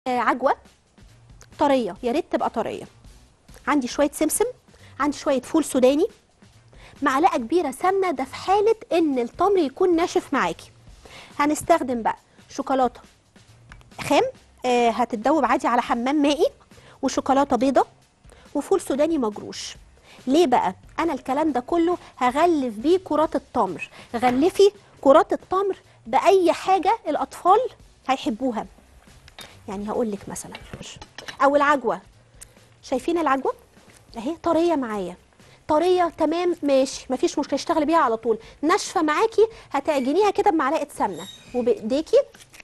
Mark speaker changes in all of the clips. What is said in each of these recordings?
Speaker 1: آه، عجوه طريه يا ريت تبقى طريه عندي شويه سمسم عندي شويه فول سوداني معلقه كبيره سمنه ده في حاله ان التمر يكون ناشف معاكي هنستخدم بقى شوكولاته خام آه هتتدوب عادي على حمام مائي وشوكولاته بيضه وفول سوداني مجروش ليه بقى انا الكلام ده كله هغلف بيه كرات التمر غلفي كرات التمر باي حاجه الاطفال هيحبوها يعني هقول لك مثلا او العجوه شايفين العجوه اهي طريه معايا طريه تمام ماشي مفيش مشكله اشتغلي بيها على طول ناشفه معاكي هتعجنيها كده بمعلقه سمنه وبايديكي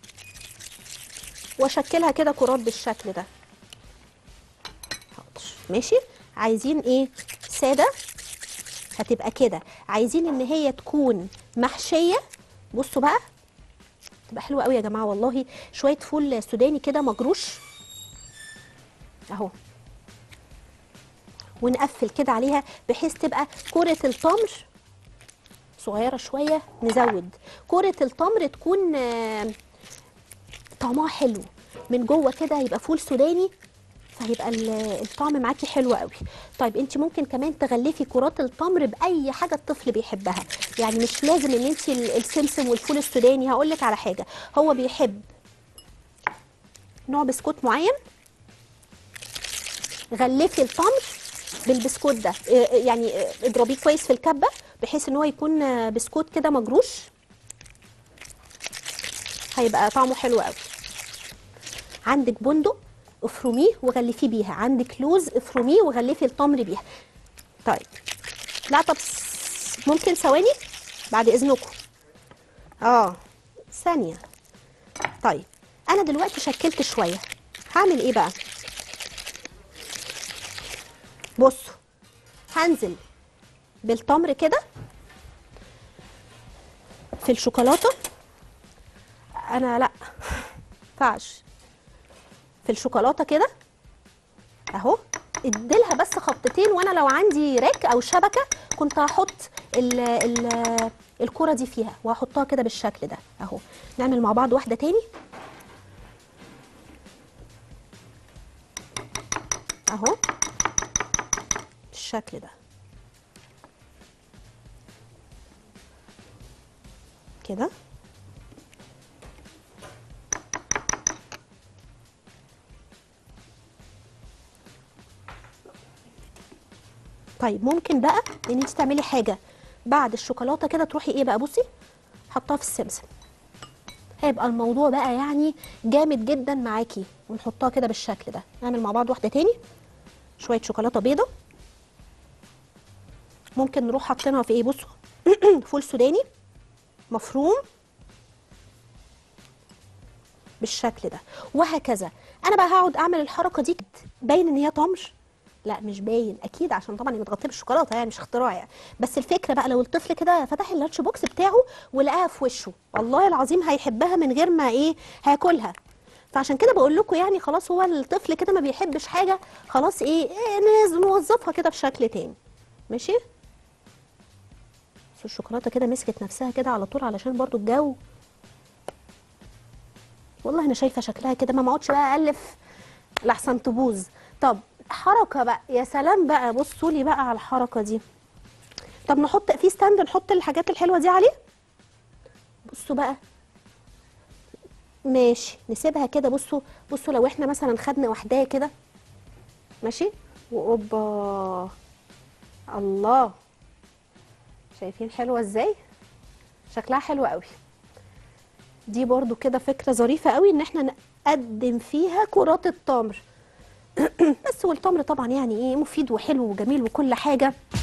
Speaker 1: واشكلها كده كرات بالشكل ده حاضر ماشي عايزين ايه ساده هتبقى كده عايزين ان هي تكون محشيه بصوا بقى تبقى حلوه قوي يا جماعه والله شويه فول سوداني كده مجروش اهو ونقفل كده عليها بحيث تبقى كرة التمر صغيرة شوية نزود كرة التمر تكون آه، طعمها حلو من جوه كده يبقى فول سوداني فهيبقى ال- الطعم معاكي حلو قوي طيب انت ممكن كمان تغلفي كرات التمر باي حاجه الطفل بيحبها يعني مش لازم ان انت ال- السمسم والفول السوداني هقول لك على حاجه هو بيحب نوع بسكوت معين غلفي التمر بالبسكوت ده إيه- يعني إيه، اضربيه كويس في الكبه بحيث ان هو يكون آه، بسكوت كده مجروش هيبقى طعمه حلو قوي عندك بندق افرميه وغلفيه بيها عندك لوز افرميه وغلفي التمر بيها طيب لا طب س- ممكن ثواني بعد اذنكم اه ثانيه طيب انا دلوقتي شكلت شويه هعمل ايه بقى بصوا هنزل بالتمر كده في الشوكولاته انا لا ينفعش في الشوكولاته كده اهو اديلها بس خبطتين وانا لو عندي راك او شبكه كنت هحط ال ال الكره دي فيها وهحطها كده بالشكل ده اهو نعمل مع بعض واحده تاني اهو بالشكل ده كده طيب ممكن بقى ان انت تعملي حاجه بعد الشوكولاته كده تروحي ايه بقى بصي حطها في السمسم هيبقى الموضوع بقى يعني جامد جدا معاكي ونحطها كده بالشكل ده نعمل مع بعض واحده تاني شويه شوكولاته بيضه ممكن نروح حاطينها في ايه بصوا فول سوداني مفروم بالشكل ده وهكذا انا بقى هقعد اعمل الحركه دي باين ان هي تمر لا مش باين اكيد عشان طبعا هي متغطيه بالشوكولاته يعني مش اختراع يعني بس الفكره بقى لو الطفل كده فتح اللانش بوكس بتاعه ولقاها في وشه والله العظيم هيحبها من غير ما ايه هياكلها فعشان كده بقول لكم يعني خلاص هو الطفل كده ما بيحبش حاجه خلاص ايه, إيه ناز- نوظفها كده بشكل تاني ماشي بس الشوكولاته كده مسكت نفسها كده على طول علشان برضو الجو والله انا شايفه شكلها كده ما اقعدش بقى الف لحسن تبوظ طب حركه بقى يا سلام بقى بصوا لي بقى على الحركه دي طب نحط في ستاند نحط الحاجات الحلوه دي عليه بصوا بقى ماشي نسيبها كده بصوا بصوا لو احنا مثلا خدنا واحداه كده ماشي واوبا الله شايفين حلوه ازاي شكلها حلو قوي دي برضو كده فكره ظريفه قوي ان احنا نقدم فيها كرات التمر بس والتمر طبعا يعني ايه مفيد وحلو وجميل وكل حاجه